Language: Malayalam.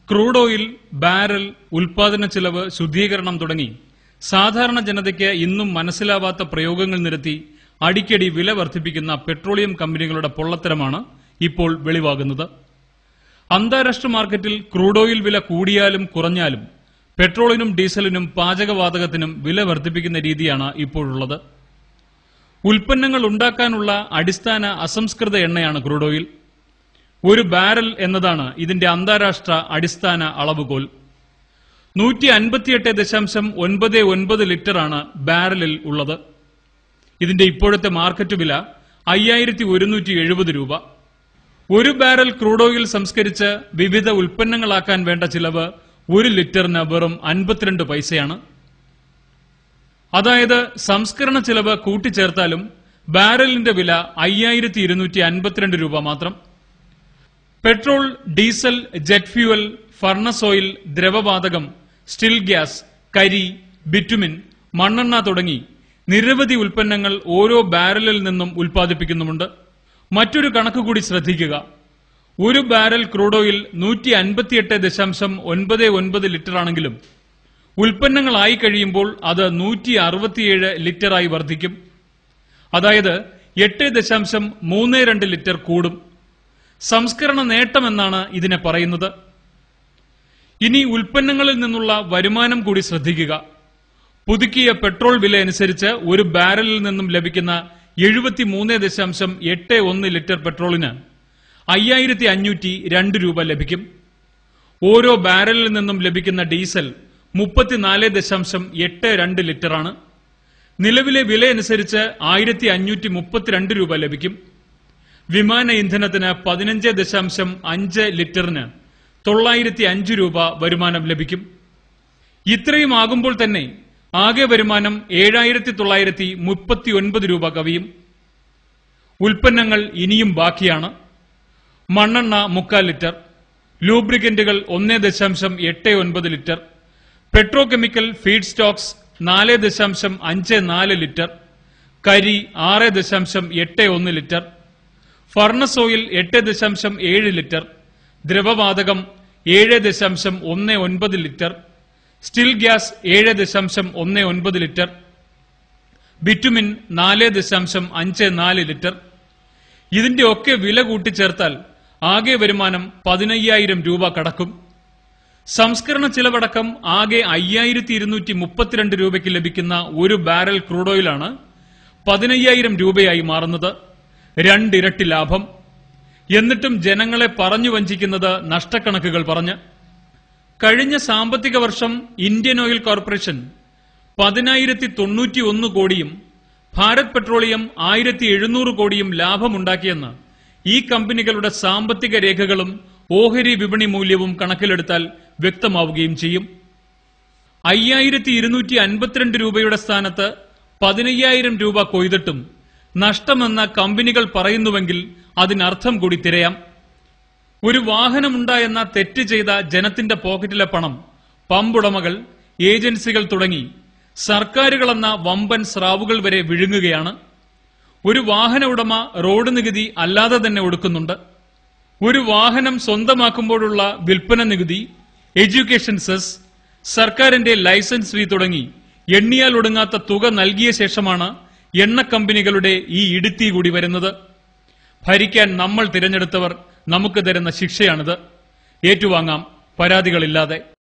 ക്രൂഡ് ഓയിൽ ബാരൽ ഉൽപാദന ചെലവ് ശുദ്ധീകരണം തുടങ്ങി സാധാരണ ജനതയ്ക്ക് ഇന്നും മനസ്സിലാവാത്ത പ്രയോഗങ്ങൾ നിരത്തി അടിക്കടി വില വർദ്ധിപ്പിക്കുന്ന പെട്രോളിയം കമ്പനികളുടെ പൊള്ളത്തരമാണ് ഇപ്പോൾ വെളിവാകുന്നത് അന്താരാഷ്ട്ര മാർക്കറ്റിൽ ക്രൂഡ് ഓയിൽ വില കൂടിയാലും കുറഞ്ഞാലും പെട്രോളിനും ഡീസലിനും പാചകവാതകത്തിനും വില വർദ്ധിപ്പിക്കുന്ന രീതിയാണ് ഇപ്പോഴുള്ളത് ഉൽപ്പന്നങ്ങൾ ഉണ്ടാക്കാനുള്ള അടിസ്ഥാന അസംസ്കൃത എണ്ണയാണ് ക്രൂഡ് ഓയിൽ ഒരു ബാരൽ എന്നതാണ് ഇതിന്റെ അന്താരാഷ്ട്ര അടിസ്ഥാന അളവുകോൽ നൂറ്റി അൻപത്തിയെട്ട് ദശാംശം ഒൻപത് ഒൻപത് ലിറ്ററാണ് ബാരലിൽ ഉള്ളത് ഇതിന്റെ ഇപ്പോഴത്തെ മാർക്കറ്റ് വില അയ്യായിരത്തി ഒരുന്നൂറ്റി എഴുപത് രൂപ ഒരു ബാരൽ ക്രൂഡ് ഓയിൽ സംസ്കരിച്ച് വിവിധ ഉൽപ്പന്നങ്ങളാക്കാൻ വേണ്ട ചിലവ് ഒരു ലിറ്ററിന് വെറും അൻപത്തിരണ്ട് പൈസയാണ് അതായത് സംസ്കരണ ചിലവ് കൂട്ടിച്ചേർത്താലും ബാരലിന്റെ വില അയ്യായിരത്തി ഇരുന്നൂറ്റി അൻപത്തിരണ്ട് രൂപ മാത്രം petrol diesel jet fuel furnace oil ദ്രവവാതകം സ്റ്റിൽ ഗ്യാസ് കരി ബിറ്റുമിൻ മണ്ണെണ്ണ തുടങ്ങി നിരവധി ഉൽപ്പന്നങ്ങൾ ഓരോ ബാരലിൽ നിന്നും ഉൽപ്പാദിപ്പിക്കുന്നുമുണ്ട് മറ്റൊരു കണക്ക് കൂടി ശ്രദ്ധിക്കുക ഒരു ബാരൽ ക്രൂഡ് ഓയിൽ നൂറ്റി അൻപത്തിയെട്ട് ദശാംശം ഒൻപത് ഒൻപത് ലിറ്റർ ആണെങ്കിലും ഉൽപ്പന്നങ്ങളായി കഴിയുമ്പോൾ അത് നൂറ്റി അറുപത്തിയേഴ് ലിറ്ററായി വർദ്ധിക്കും അതായത് എട്ട് ദശാംശം മൂന്ന് രണ്ട് ലിറ്റർ കൂടും സംസ്കരണ നേട്ടമെന്നാണ് ഇതിനെ പറയുന്നത് ഇനി ഉൽപ്പന്നങ്ങളിൽ നിന്നുള്ള വരുമാനം കൂടി ശ്രദ്ധിക്കുക പുതുക്കിയ പെട്രോൾ വില അനുസരിച്ച് ഒരു ബാരലിൽ നിന്നും ലഭിക്കുന്ന എഴുപത്തി മൂന്ന് ദശാംശം എട്ട് ഒന്ന് ലിറ്റർ പെട്രോളിന് അയ്യായിരത്തി അഞ്ഞൂറ്റി രണ്ട് രൂപ ലഭിക്കും ഓരോ ബാരലിൽ നിന്നും ലഭിക്കുന്ന ഡീസൽ മുപ്പത്തിനാല് ദശാംശം എട്ട് രണ്ട് ലിറ്ററാണ് നിലവിലെ വില അനുസരിച്ച് ആയിരത്തി അഞ്ഞൂറ്റി മുപ്പത്തിരണ്ട് രൂപ ലഭിക്കും വിമാന ഇന്ധനത്തിന് പതിനഞ്ച് ദശാംശം അഞ്ച് ലിറ്ററിന് തൊള്ളായിരത്തി അഞ്ച് രൂപ വരുമാനം ലഭിക്കും ഇത്രയും ആകുമ്പോൾ തന്നെ ആകെ വരുമാനം ഏഴായിരത്തി തൊള്ളായിരത്തി മുപ്പത്തി ഒൻപത് രൂപ കവിയും ഉൽപ്പന്നങ്ങൾ ഇനിയും ബാക്കിയാണ് മണ്ണെണ്ണ മുക്കാൽ ലിറ്റർ ലൂബ്രിക്കന്റുകൾ ഒന്ന് ദശാംശം എട്ട് ഒൻപത് litre petrochemical feedstocks നാല് ദശാംശം അഞ്ച് നാല് ലിറ്റർ കരി ആറ് ദശാംശം എട്ട് ഒന്ന് ലിറ്റർ ഫർണസ് ഓയിൽ എട്ട് ദശാംശം ഏഴ് ലിറ്റർ ദ്രവവാതകം ഏഴ് ദശാംശം ഒന്ന് ഒൻപത് ലിറ്റർ സ്റ്റിൽ ഗ്യാസ് ഏഴ് ദശാംശം ഒന്ന് ഒൻപത് ലിറ്റർ ബിറ്റുമിൻ നാല് ദശാംശം അഞ്ച് നാല് ലിറ്റർ ഇതിന്റെ ഒക്കെ വില കൂട്ടിച്ചേർത്താൽ ആകെ വരുമാനം പതിനയ്യായിരം രൂപ കടക്കും സംസ്കരണ ചിലവടക്കം ആകെ അയ്യായിരത്തി ഇരുന്നൂറ്റി മുപ്പത്തിരണ്ട് രൂപയ്ക്ക് ലഭിക്കുന്ന ഒരു ബാരൽ ക്രൂഡ് ഓയിലാണ് പതിനയ്യായിരം രൂപയായി മാറുന്നത് രണ്ടിരട്ടി ലാഭം എന്നിട്ടും ജനങ്ങളെ പറഞ്ഞു വഞ്ചിക്കുന്നത് നഷ്ടക്കണക്കുകൾ പറഞ്ഞ് കഴിഞ്ഞ സാമ്പത്തിക വർഷം ഇന്ത്യൻ ഓയിൽ കോർപ്പറേഷൻ പതിനായിരത്തി തൊണ്ണൂറ്റി ഒന്ന് കോടിയും ഭാരത് പെട്രോളിയം ആയിരത്തി എഴുന്നൂറ് കോടിയും ലാഭമുണ്ടാക്കിയെന്ന് ഈ കമ്പനികളുടെ സാമ്പത്തിക രേഖകളും ഓഹരി വിപണി മൂല്യവും കണക്കിലെടുത്താൽ വ്യക്തമാവുകയും ചെയ്യും അയ്യായിരത്തി ഇരുന്നൂറ്റി അൻപത്തിരണ്ട് രൂപയുടെ സ്ഥാനത്ത് പതിനയ്യായിരം രൂപ കൊയ്തിട്ടും നഷ്ടമെന്ന് കമ്പനികൾ പറയുന്നുവെങ്കിൽ അതിനർത്ഥം കൂടി തിരയാം ഒരു വാഹനമുണ്ടായെന്ന തെറ്റ് ചെയ്ത ജനത്തിന്റെ പോക്കറ്റിലെ പണം പമ്പുടമകൾ ഏജൻസികൾ തുടങ്ങി സർക്കാരുകളെന്ന വമ്പൻ സ്രാവുകൾ വരെ വിഴുങ്ങുകയാണ് ഒരു വാഹന ഉടമ റോഡ് നികുതി അല്ലാതെ തന്നെ ഒടുക്കുന്നുണ്ട് ഒരു വാഹനം സ്വന്തമാക്കുമ്പോഴുള്ള വിൽപ്പന നികുതി എഡ്യൂക്കേഷൻ സെസ് സർക്കാരിന്റെ ലൈസൻസ് ഫീ തുടങ്ങി എണ്ണിയാൽ ഒടുങ്ങാത്ത തുക നൽകിയ ശേഷമാണ് എണ്ണ കമ്പനികളുടെ ഈ ഇടുത്തി കൂടി വരുന്നത് ഭരിക്കാൻ നമ്മൾ തിരഞ്ഞെടുത്തവർ നമുക്ക് തരുന്ന ശിക്ഷയാണിത് ഏറ്റുവാങ്ങാം പരാതികളില്ലാതെ